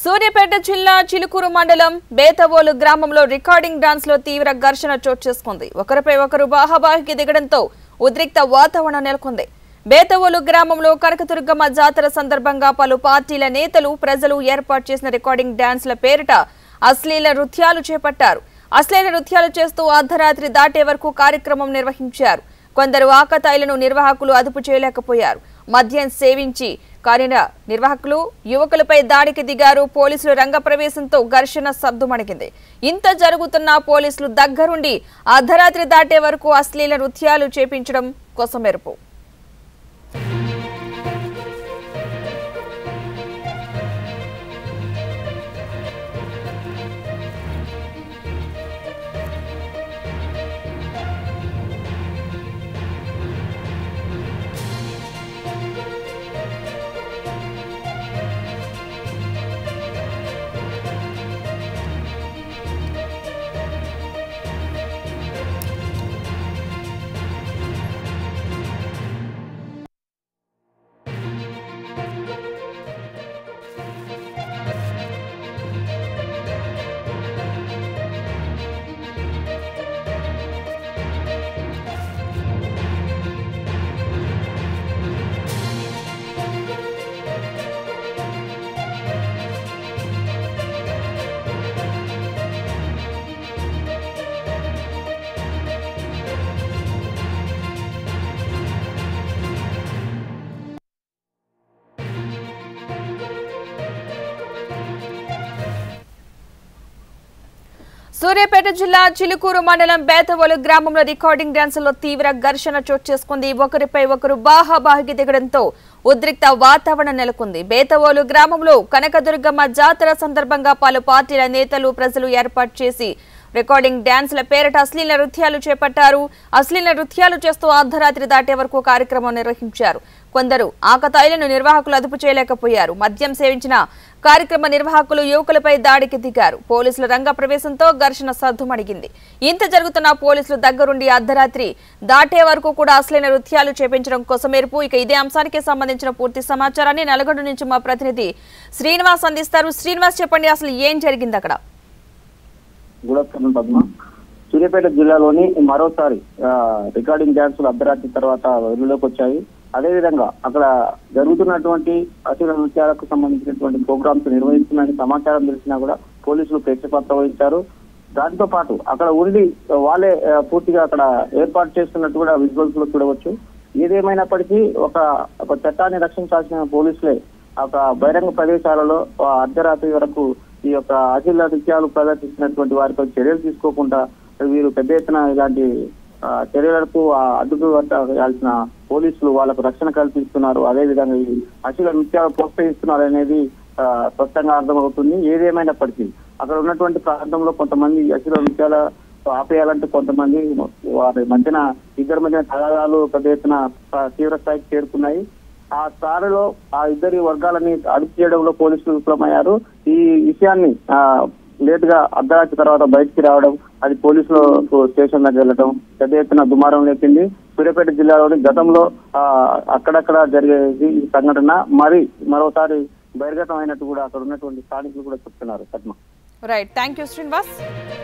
సూర్యాపేట జిల్లా చిలుకూరు మండలం బేతవోలు గ్రామంలో రికార్డింగ్ డాన్స్ లో తీవ్ర ఘర్షణ చోటు చేసుకుంది ఒకరిపై ఒకరు బాహాబాహికి దిగడంతో ఉద్రిక్త వాతావరణం నెలకొంది బేతవోలు గ్రామంలో కనకదుర్గమ్మ జాతర సందర్భంగా పలు పార్టీల నేతలు ప్రజలు ఏర్పాటు చేసిన రికార్డింగ్ డాన్స్ల పేరిట అశ్లీల నృత్యాలు చేపట్టారు అశ్లీల నృత్యాలు చేస్తూ అర్ధరాత్రి దాటే వరకు కార్యక్రమం నిర్వహించారు కొందరు ఆకతాయిలను నిర్వాహకులు అదుపు చేయలేకపోయారు మద్యం సేవించి కార్య నిర్వాహకులు యువకులపై దాడికి దిగారు పోలీసులు రంగప్రవేశంతో ఘర్షణ సద్దుమణిగింది ఇంత జరుగుతున్నా పోలీసులు దగ్గరుండి అర్ధరాత్రి దాటే వరకు అశ్లీల నృత్యాలు చేపించడం కొసమెరుపు సూర్యాపేట జిల్లా చిలుకూరు మండలం బేతవోలు గ్రామంలో రికార్డింగ్ డాన్సులో తీవ్ర ఘర్షణ చోటు చేసుకుంది ఒకరిపై ఒకరు బాహాబాహికి దిగడంతో ఉద్రిక్త వాతావరణం నెలకొంది బేతవోలు గ్రామంలో కనకదుర్గమ్మ జాతర సందర్భంగా పలు పార్టీల నేతలు ప్రజలు ఏర్పాటు చేసి రికార్డింగ్ డాన్స్ల పేరిట అశ్లీల నృత్యాలు చేపట్టారు అశ్లీల నృత్యాలు చేస్తూ అర్ధరాత్రి దాటే వరకు కార్యక్రమం నిర్వహించారు కొందరు ఆకతాయిలను నిర్వాహకులు అదుపు చేయలేకపోయారు మద్యం సేవించిన కార్యక్రమ నిర్వాహకులు యువకులపై దాడికి దిగారు పోలీసుల రంగ ప్రవేశంతో ఘర్షణ సద్దుమణిగింది ఇంత జరుగుతున్న పోలీసులు దగ్గరుండి అర్ధరాత్రి దాటే వరకు కూడా అశ్లీల నృత్యాలు చేపించడం కోసమేర్పు ఇక ఇదే అంశానికి సంబంధించిన పూర్తి సమాచారాన్ని నల్గొండ నుంచి మా ప్రతినిధి శ్రీనివాస్ అందిస్తారు శ్రీనివాస్ చెప్పండి అసలు ఏం జరిగింది అక్కడ గుడ్ ఆఫ్టర్నూన్ పద్మ సూర్యాపేట జిల్లాలోని మరోసారి ఆ, రికార్డింగ్ డ్యాన్సులు అర్ధరాత్రి తర్వాత వెలుగులోకి వచ్చాయి అదేవిధంగా అక్కడ జరుగుతున్నటువంటి అసలు నృత్యాలకు సంబంధించినటువంటి ప్రోగ్రామ్స్ నిర్వహిస్తున్నాయని సమాచారం తెలిసినా కూడా పోలీసులు ప్రేక్షపాత్ర వహించారు దాంతో పాటు అక్కడ ఉండి వాళ్ళే ఆ, పూర్తిగా అక్కడ ఏర్పాటు చేస్తున్నట్టు కూడా విజువల్స్ లో చూడవచ్చు ఏదేమైనప్పటికీ ఒక ఒక చట్టాన్ని రక్షించాల్సిన పోలీసులే ఒక బహిరంగ ప్రదేశాలలో ఆ అర్ధరాత్రి వరకు ఈ యొక్క అఖిల నృత్యాలు ప్రదర్శించినటువంటి వారిపై చర్యలు తీసుకోకుండా వీరు పెద్ద ఎత్తున ఇలాంటి ఆ, చర్యలకు ఆ, అడ్డుకు కట్టాల్సిన పోలీసులు వాళ్ళకు రక్షణ కల్పిస్తున్నారు అదేవిధంగా ఈ అఖిల నృత్యాలు ప్రోత్సహిస్తున్నారు అనేది ఆ, స్పష్టంగా అర్థమవుతుంది ఏదేమైనప్పటికీ అక్కడ ఉన్నటువంటి ప్రాంతంలో కొంతమంది అఖిల నృత్యాల ఆపేయాలంటే కొంతమంది వారి మధ్యన ఇద్దరి మధ్యన తగాదాలు పెద్ద ఎత్తున ఆ, తీవ్ర స్థాయికి చేరుకున్నాయి ఆ స్థాయిలో ఆ ఇద్దరి వర్గాలని అదుపు చేయడంలో పోలీసులు విఫలమయ్యారు ఈ విషయాన్ని ఆ, లేట్ గా అర్ధరాత్రి తర్వాత బయటికి రావడం అది పోలీసులు స్టేషన్ దగ్గర వెళ్ళడం పెద్ద ఎత్తున దుమారం లేపింది సూర్యాపేట జిల్లాలోని గతంలో ఆ, అక్కడక్కడ జరిగేది ఈ సంఘటన మరి మరోసారి బహిర్గతం అయినట్టు కూడా అక్కడ ఉన్నటువంటి స్థానికులు కూడా చెప్తున్నారు Padma right thank you Srinivas